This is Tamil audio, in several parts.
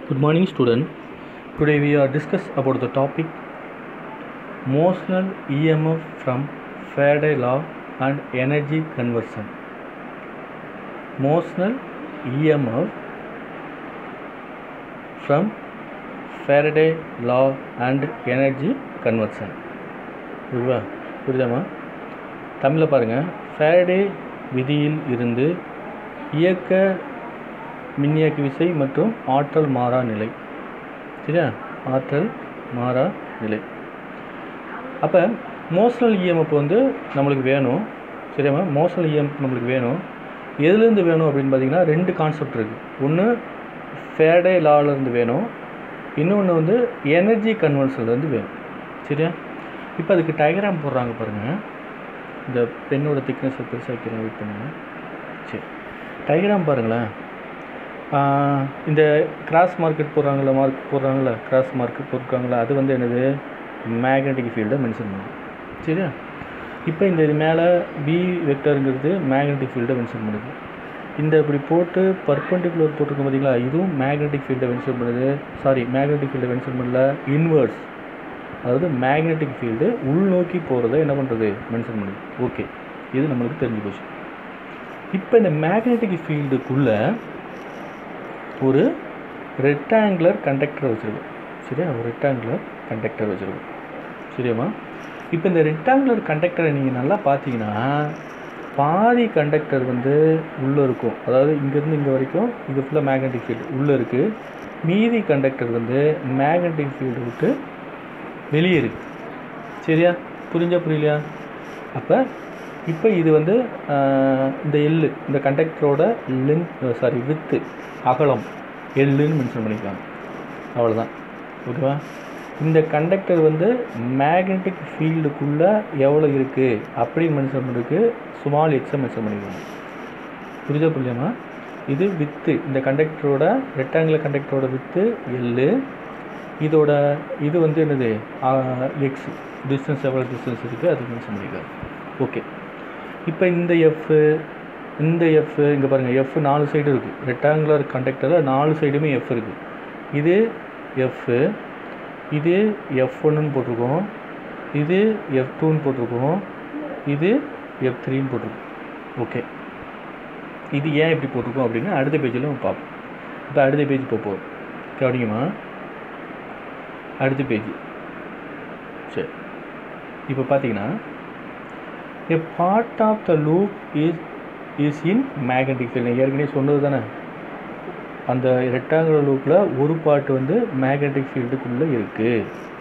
Good morning, student. Today we are discuss about the topic motional EMF from Faraday law and energy conversion. Motional EMF from Faraday law and energy conversion. புரியுதா புரியுதாம்மா தமிழில் பாருங்கள் ஃபேரடே விதியில் இருந்து இயக்க மின்னியக்கு விசை மற்றும் ஆற்றல் மாறா நிலை சரியா ஆற்றல் மாறா நிலை அப்போ மோஷனல் இஎம்எஃப் வந்து நம்மளுக்கு வேணும் சரியாம்மா மோஷனல் இஎம்எஃப் நம்மளுக்கு வேணும் எதுலேருந்து வேணும் அப்படின்னு பார்த்தீங்கன்னா ரெண்டு கான்செப்ட் இருக்குது ஒன்று ஃபேடே லாவிலேருந்து வேணும் இன்னொன்று வந்து எனர்ஜி கன்வர்ஷன்லேருந்து வேணும் சரியா இப்போ அதுக்கு டயக்ராம் போடுறாங்க பாருங்கள் இந்த பெண்ணோட திக்னஸை பெருசாக்கிறேன் வெயிட் பண்ணுங்கள் சரி டயக்ராம் பாருங்களேன் ஆஹ் இந்த கிராஸ் மார்க்கெட் போடுறாங்களா மார்க் போடுறாங்களா கிராஸ் மார்க்கெட் போட்டிருக்காங்களா அது வந்து என்னது மேக்னெட்டிக் ஃபீல்டை மென்ஷன் பண்ணும் சரியா இப்போ இந்த இது மேலே பி வெக்டருங்கிறது மேக்னெட்டிக் ஃபீல்டை மென்ஷன் பண்ணுது இந்த இப்படி போட்டு பர்பண்டிகுலர் போட்டிருக்கோம் பார்த்தீங்களா இதுவும் மேக்னெட்டிக் ஃபீல்டை மென்ஷன் பண்ணுது சாரி மேக்னெட்டிக் ஃபீல்டை மென்ஷன் பண்ணல இன்வர்ஸ் அதாவது மேக்னெட்டிக் ஃபீல்டு உள்நோக்கி போகிறத என்ன பண்ணுறது மென்ஷன் பண்ணுது ஓகே இது நம்மளுக்கு தெரிஞ்சு போச்சு இப்போ இந்த மேக்னெட்டிக் ஃபீல்டுக்குள்ளே ஒரு ரெக்டாங்குலர் கண்டக்டர் வச்சுருக்கோம் சரியா ஒரு ரெக்டாங்குலர் கண்டக்டர் வச்சுருக்கோம் சரியாம்மா இப்போ இந்த ரெக்டாங்குலர் கண்டக்டரை நீங்கள் நல்லா பார்த்தீங்கன்னா பாதி கண்டக்டர் வந்து உள்ளே இருக்கும் அதாவது இங்கேருந்து இங்கே வரைக்கும் இது ஃபுல்லாக மேக்னெட்டிக் ஃபீல்டு உள்ளே இருக்குது மீதி கண்டக்டர் வந்து மேக்னெட்டிக் ஃபீல்டு விட்டு வெளியே இருக்குது சரியா புரிஞ்சா புரியலையா அப்போ இப்போ இது வந்து ஆஹ், இந்த எள்ளு இந்த கண்டக்டரோட லென்த் சாரி வித்து அகலம் எள்ளுன்னு மென்ஷன் பண்ணிக்கலாம் அவ்வளோதான் ஓகேவா இந்த கண்டக்டர் வந்து மேக்னெட்டிக் ஃபீல்டுக்குள்ளே எவ்வளோ இருக்குது அப்படின்னு மென்ஷன் பண்ணுறதுக்கு ஸ்மால் எக்ஸை மென்ஷன் பண்ணிக்கலாம் புரியுதா புரியுமா இது வித்து இந்த கண்டக்டரோட ரெக்டாங்குலர் கண்டக்டரோட வித்து எள்ளு இதோட இது வந்து என்னது எக்ஸ் டிஸ்டன்ஸ் எவ்வளோ டிஸ்டன்ஸ் இருக்குது அது மென்ஷன் பண்ணிக்கலாம் ஓகே இப்போ இந்த எஃப் இந்த எஃப் இங்கே பாருங்கள் எஃப் நாலு சைடு இருக்குது ரெக்டாங்குலர் கண்டக்டரில் நாலு சைடுமே எஃப் இருக்குது இது எஃப் இது எஃப் ஒன்றுன்னு போட்டிருக்கோம் இது எஃப் டூன்னு போட்டிருக்கோம் இது எஃப் த்ரீன்னு போட்டிருக்கோம் ஓகே இது ஏன் இப்படி போட்டிருக்கோம் அப்படின்னு அடுத்த பேஜில் நம்ம பார்ப்போம் இப்போ அடுத்த பேஜ் போப்போம் கவனிங்கம்மா அடுத்த பேஜ் சரி இப்போ பார்த்தீங்கன்னா a part of the loop is is in magnetic field நான் ஏற்கனவே சொன்னது தானே அந்த ரெக்டாங்குலர் லூப்பில் ஒரு பார்ட் வந்து மேக்னெட்டிக் ஃபீல்டுக்குள்ளே இருக்குது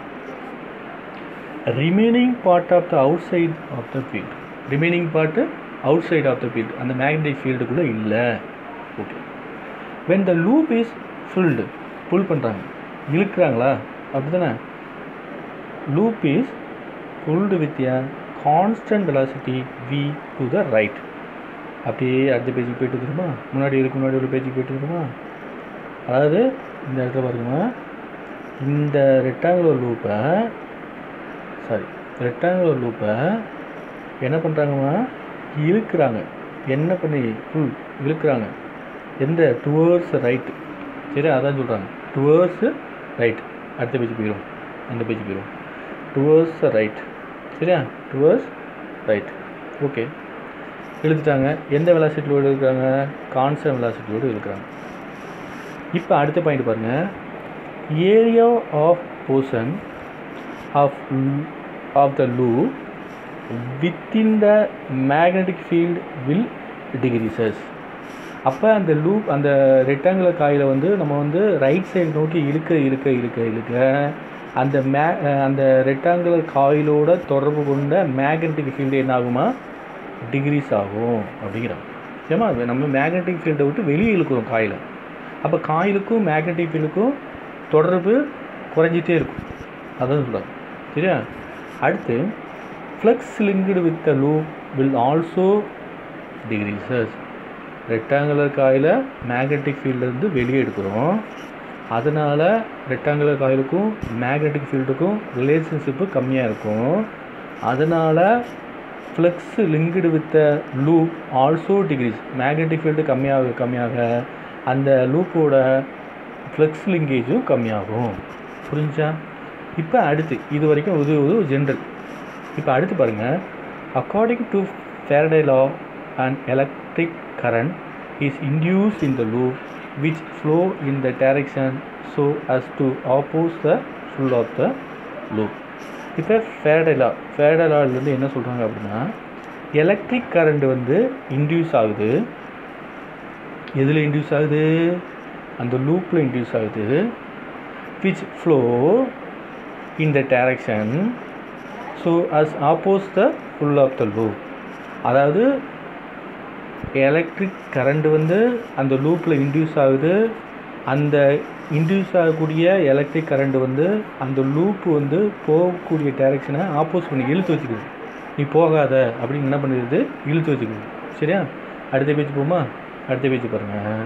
remaining part of the outside of the field remaining part outside of the field அந்த மேக்னெட்டிக் ஃபீல்டுக்குள்ளே இல்லை okay when the loop is filled pull பண்ணுறாங்க இழுக்கிறாங்களா அப்படி தானே loop is pulled with a constant velocity v to the right அப்படியே அடுத்த பேஜுக்கு போயிட்டு தெரியுமா முன்னாடி இதுக்கு முன்னாடி ஒரு பேஜுக்கு போயிட்டு தெரியுமா அதாவது இந்த இடத்துல பாருங்கம்மா இந்த ரெக்டாங்குலர் லூப்பை சாரி ரெக்டாங்குலர் லூப்பை என்ன பண்ணுறாங்கம்மா இழுக்கிறாங்க என்ன பண்ணி ஃபுல் இழுக்கிறாங்க எந்த டுவர்ட்ஸ் ரைட்டு சரி அதான் சொல்கிறாங்க டுவர்ட்ஸ் ரைட் அடுத்த பேஜ் போயிடும் அந்த பேஜ் போயிடும் டுவர்ட்ஸ் ரைட் சரியா டுவர்ட்ஸ் ரைட் ஓகே இழுத்துட்டாங்க எந்த வெலாசிட்டியோடு இருக்கிறாங்க கான்ஸ்டன்ட் வெலாசிட்டியோடு இருக்கிறாங்க இப்போ அடுத்த பாயிண்ட் பாருங்கள் area of portion of of the loop within the magnetic field will decreases அப்போ அந்த லூப் அந்த ரெக்டாங்குலர் காயில் வந்து நம்ம வந்து ரைட் சைடு நோக்கி இழுக்க இழுக்க இழுக்க இழுக்க அந்த மே அந்த ரெக்டாங்குலர் காயிலோட தொடர்பு கொண்ட மேக்னெட்டிக் ஃபீல்டு என்ன ஆகுமா டிகிரிஸ் ஆகும் அப்படிங்கிறாங்க ஏமா நம்ம மேக்னெட்டிக் ஃபீல்டை விட்டு வெளியே இழுக்கிறோம் காயில் அப்போ காயிலுக்கும் மேக்னெட்டிக் ஃபீல்டுக்கும் தொடர்பு குறைஞ்சிட்டே இருக்கும் அதான் சொல்கிறாங்க சரியா அடுத்து flux linked with the loop will also decreases rectangular coil magnetic ஃபீல்ட்லேருந்து வெளியே எடுக்கிறோம் அதனால் ரெக்டாங்குலர் காயிலுக்கும் மேக்னெட்டிக் ஃபீல்டுக்கும் ரிலேஷன்ஷிப்பு கம்மியாக இருக்கும் அதனால் flux linked with loop also decrease magnetic field கம்மியாக கம்மியாக அந்த லூப்போட ஃப்ளெக்ஸ் லிங்கேஜும் கம்மியாகும் புரிஞ்சா இப்போ அடுத்து இது வரைக்கும் இது ஒரு ஜென்ரல் இப்போ அடுத்து பாருங்கள் according to Faraday law and electric current is induce in the loop which flow in the direction so as to oppose the pull of the loop இப்போ ஃபேரடே லா ஃபேரடே லாலேருந்து என்ன சொல்கிறாங்க அப்படின்னா எலக்ட்ரிக் கரண்ட் வந்து இன்டியூஸ் ஆகுது எதில் இன்டியூஸ் ஆகுது அந்த லூப்பில் இன்டியூஸ் ஆகுது which flow in the direction so as oppose the pull of the loop அதாவது எலக்ட்ரிக் கரண்ட் வந்து அந்த லூப்பில் இன்டியூஸ் ஆகுது அந்த இன்டியூஸ் ஆகக்கூடிய எலக்ட்ரிக் கரண்ட் வந்து அந்த லூப் வந்து போகக்கூடிய டைரக்ஷனை ஆப்போஸ் பண்ணி இழுத்து வச்சுக்குது நீ போகாத அப்படின்னு என்ன பண்ணிடுது இழுத்து வச்சுக்குது சரியா அடுத்த பேச்சு போமா அடுத்த பேச்சு பாருங்கள்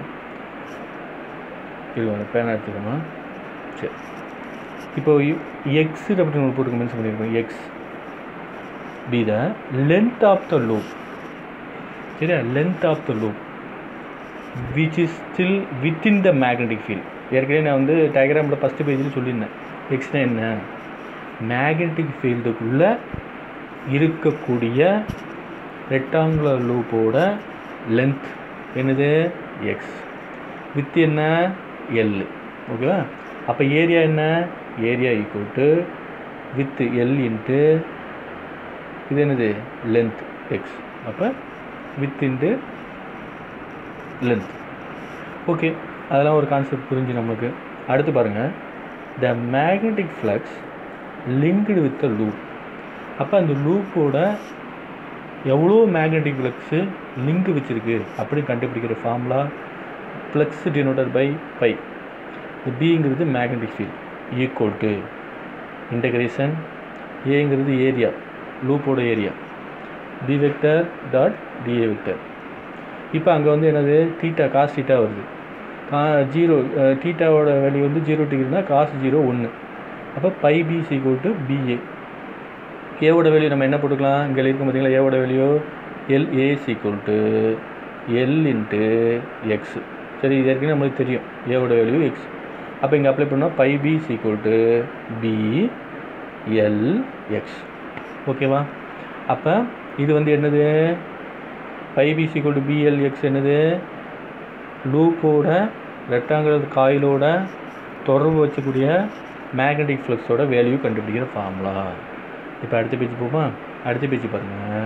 இது பேனா எடுத்துக்கோமா சரி இப்போ எக்ஸ் அப்படின்னு ஒரு போட்டுக்க மென்ஷன் பண்ணியிருக்கோம் X be the length of the loop சரியா length of the loop which is still within the magnetic field ஏற்கனவே நான் வந்து டயக்ராமில் ஃபஸ்ட்டு பேஜில் சொல்லியிருந்தேன் எக்ஸ்னா என்ன மேக்னெட்டிக் ஃபீல்டுக்குள்ளே இருக்கக்கூடிய ரெக்டாங்குலர் லூப்போட லென்த் என்னது எக்ஸ் வித் என்ன எல் ஓகேவா அப்போ ஏரியா என்ன area equal to width L into இது என்னது லென்த் எக்ஸ் அப்போ வித் இன்ட்டு லென்த் ஓகே அதெல்லாம் ஒரு கான்செப்ட் புரிஞ்சு நமக்கு அடுத்து பாருங்கள் the magnetic flux linked with the loop அப்போ அந்த லூப்போட எவ்வளோ மேக்னெட்டிக் ஃப்ளக்ஸு லிங்க் வச்சுருக்கு அப்படின்னு கண்டுபிடிக்கிற formula flux denoted by phi இந்த பிங்கிறது magnetic field equal to integration ஏங்கிறது ஏரியா லூப்போட area B vector dot DA vector இப்போ அங்கே வந்து என்னது தீட்டா காஸ் தீட்டா வருது கா ஜீரோ தீட்டாவோட வேல்யூ வந்து ஜீரோ டிகிரினா காஸ் ஜீரோ ஒன்று அப்போ phi B equal to BA ஏவோட வேல்யூ நம்ம என்ன போட்டுக்கலாம் இங்கே இருக்கும் பார்த்தீங்களா ஏவோட value L A equal to L into X சரி இது ஏற்கனவே நம்மளுக்கு தெரியும் ஏவோட வேல்யூ எக்ஸ் அப்போ இங்கே அப்ளை பண்ணால் phi B equal to B L X ஓகேவா அப்போ இது வந்து என்னது phi B equal to BL X என்னது லூப்போட ரெக்டாங்குலர் காயிலோட தொடர்பு வச்சக்கூடிய மேக்னெட்டிக் ஃப்ளக்ஸோட வேல்யூ கண்டுபிடிக்கிற ஃபார்முலா இப்போ அடுத்த பேஜ் போமா அடுத்த பேஜ் பாருங்கள்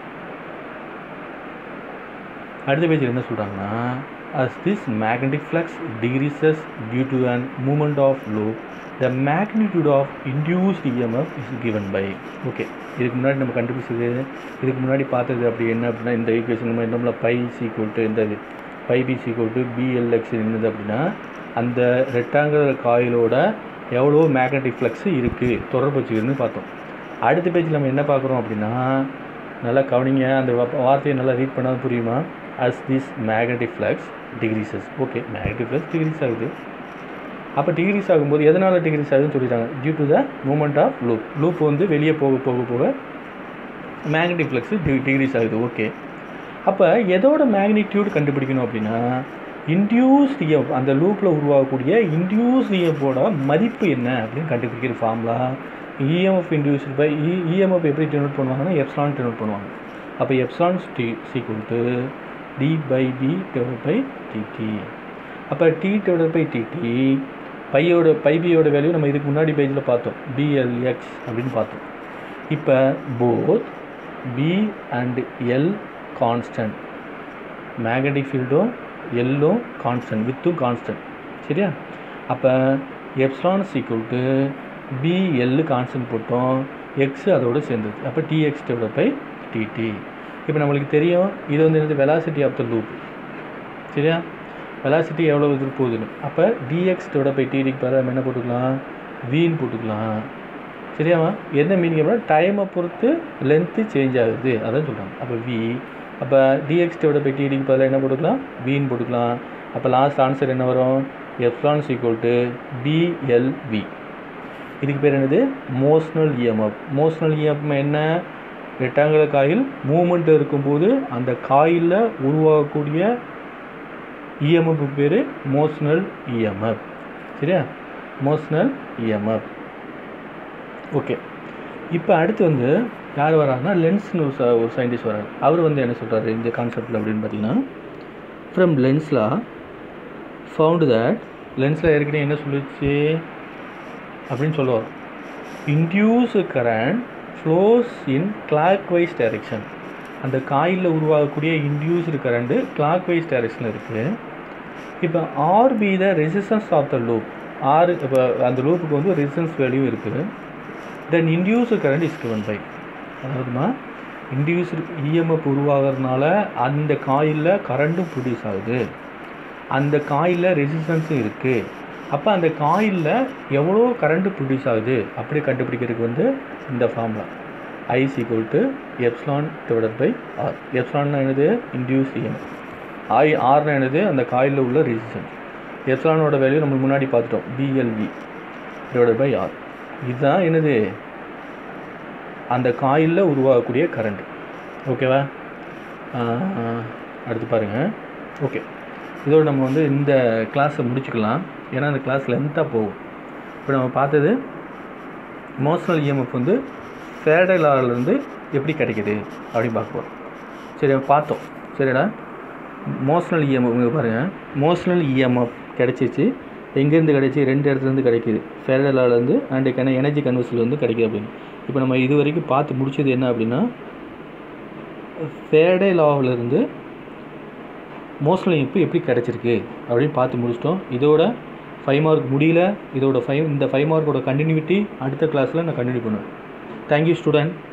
அடுத்த பேஜில் என்ன சொல்கிறாங்கன்னா as this magnetic flux decreases due to an movement of loop the magnitude of induced EMF is given by okay இதுக்கு முன்னாடி நம்ம கண்டுபிடிச்சது இதுக்கு முன்னாடி பார்த்தது அப்படி என்ன அப்படின்னா இந்த ஈக்குவேஷன் நம்ம நம்மள பை சீக்குவல் டு இந்த phi B equal to BLX இருந்தது அப்படின்னா அந்த ரெக்டாங்குலர் காயிலோட எவ்வளோ மேக்னெட்டிக் ஃப்ளக்ஸ் இருக்குது தொடர்பு வச்சுக்கிறதுன்னு பார்த்தோம் அடுத்த பேஜில் நம்ம என்ன பார்க்குறோம் அப்படின்னா நல்லா கவனிங்க அந்த வார்த்தையை நல்லா ரீட் பண்ணால் புரியுமா as this magnetic flux decreases okay magnetic flux decrease ஆகுது அப்போ டிகிரிஸ் ஆகும்போது எதனால் டிகிரிஸ் ஆகுதுன்னு சொல்லிட்டாங்க due to the moment of loop loop வந்து வெளியே போக போக போக மேக்னெட்டிக் ஃப்ளக்ஸு டிகிரிஸ் ஆகுது ஓகே அப்போ எதோட மேக்னிடியூட் கண்டுபிடிக்கணும் அப்படின்னா இன்டியூஸ்ட் இஎஃப் அந்த லூப்பில் உருவாகக்கூடிய இன்டியூஸ்ட் இஎஃபோட மதிப்பு என்ன அப்படின்னு கண்டுபிடிக்கிற formula EMF induced by E EMF எப்படி டெனோட் பண்ணுவாங்கன்னா எப்சான் டெனோட் பண்ணுவாங்க அப்போ epsilon D equal to D phi D divide by DT அப்போ டி டிவைட் பை டிடி பையோட பைபியோட வேல்யூ நம்ம இதுக்கு முன்னாடி பேஜில் பார்த்தோம் பிஎல்எக்ஸ் அப்படின்னு பார்த்தோம் இப்போ both B and L constant magnetic ஃபீல்டும் எல்லும் கான்ஸ்டன்ட் வித்தும் கான்ஸ்டன்ட் சரியா அப்போ epsilon equal to BL constant போட்டோம் எக்ஸ் அதோடு சேர்ந்தது அப்போ டிஎக்ஸ் டிவைட் பை டிடி இப்போ நம்மளுக்கு தெரியும் இது வந்து என்னது வெலாசிட்டி ஆஃப் த லூப் சரியா வெலாசிட்டி எவ்வளோ இது போகுதுன்னு அப்போ டிஎக்ஸ் டிவைட் பை டிடிக்கு பதிலாக நம்ம என்ன போட்டுக்கலாம் வின்னு போட்டுக்கலாம் சரியாவா என்ன மீனிங் அப்படின்னா டைமை பொறுத்து லென்த்து சேஞ்ச் ஆகுது அதான் சொல்கிறாங்க அப்போ வி அப்போ டிஎக்ஸ் டிவைட் பை டிடிக்கு பதிலாக என்ன போட்டுக்கலாம் வின்னு போட்டுக்கலாம் அப்போ லாஸ்ட் ஆன்சர் என்ன வரும் எஃப்லான் சீக்வல் டு பிஎல்வி இதுக்கு பேர் என்னது மோஷனல் இஎம்எஃப் மோஷனல் இஎம்எஃப் என்ன ரெக்டாங்குலர் காயில் மூமெண்ட் இருக்கும்போது அந்த காயிலில் உருவாகக்கூடிய இஎம்எஃப் பேர் மோஷனல் இஎம்எஃப் சரியா மோஷனல் இஎம்எஃப் ஓகே இப்போ அடுத்து வந்து யார் வராங்கன்னா லென்ஸ்னு ஒரு ச- ஒரு சயின்டிஸ்ட் வரார் அவர் வந்து என்ன சொல்கிறாரு இந்த கான்செப்டில் அப்படின்னு பார்த்தீங்கன்னா ஃப்ரம் லென்ஸ்லா ஃபவுண்டு தட் லென்ஸில் ஏற்கனவே என்ன சொல்லுச்சு அப்படின்னு சொல்லுவார் induce current flows in clockwise direction அந்த காயிலில் உருவாகக்கூடிய இன்டியூஸ்டு கரண்ட்டு கிளாக் வைஸ் டைரெக்ஷனில் இருக்குது இப்போ R be the resistance of the loop R இப்போ அந்த லூப்புக்கு வந்து ரெசிஸ்டன்ஸ் வேல்யூ இருக்குது then induced current is given by அதாவதுமா இன்டியூஸ்டு இஎம்எஃப் உருவாகிறதுனால அந்த காயிலில் கரண்ட்டும் ப்ரொடியூஸ் ஆகுது அந்த காயிலில் ரெசிஸ்டன்ஸும் இருக்குது அப்போ அந்த காயிலில் எவ்வளோ கரண்ட்டு ப்ரொடியூஸ் ஆகுது அப்படி கண்டுபிடிக்கிறதுக்கு வந்து இந்த formula is equal to epsilon divided by R எப்ஸ்லான்னா என்னது இன்டியூஸ் இஎம்எஃப் ஐ ஆர்னா என்னது அந்த காயிலில் உள்ள ரெசிஸ்டன்ஸ் எப்ஸ்லானோட வேல்யூ நம்ம முன்னாடி பார்த்துட்டோம் பிஎல்வி டிவைடட் பை ஆர் இதுதான் என்னது அந்த காயிலில் உருவாகக்கூடிய கரண்ட் ஓகேவா ஆஹ், அடுத்து பாருங்கள் ஓகே இதோட நம்ம வந்து இந்த கிளாஸை முடிச்சுக்கலாம் ஏன்னா அந்த கிளாஸ் லென்த்தாக போகும் இப்போ நம்ம பார்த்தது மோஷனல் இஎம்எஃப் வந்து ஃபேரடே லாவிலேருந்து எப்படி கிடைக்குது அப்படின்னு பார்க்க போகிறோம் சரி பார்த்தோம் சரிடா மோஷனல் இஎம்எஃப் இங்கே பாருங்கள் மோஷனல் இஎம்எஃப் கிடச்சிச்சு எங்கேருந்து கிடைச்சி ரெண்டு இடத்துலேருந்து கிடைக்குது ஃபேரடே லாவிலேருந்து அண்டு கன எனர்ஜி கன்வர்ஸ்லேருந்து கிடைக்குது அப்படின்னு இப்போ நம்ம இது வரைக்கும் பார்த்து முடிச்சது என்ன அப்படின்னா ஃபேரடே லாவிலேருந்து மோஸ்ட்லி இப்போ எப்படி கிடச்சிருக்கு அப்படின்னு பார்த்து முடிச்சிட்டோம் இதோட ஃபைவ் மார்க் முடியல இதோட ஃபைவ் இந்த ஃபைவ் மார்க்கோட கண்டினியூட்டி அடுத்த கிளாஸில் நான் கண்டினியூ பண்ணுவேன் தேங்க்யூ ஸ்டூடெண்ட்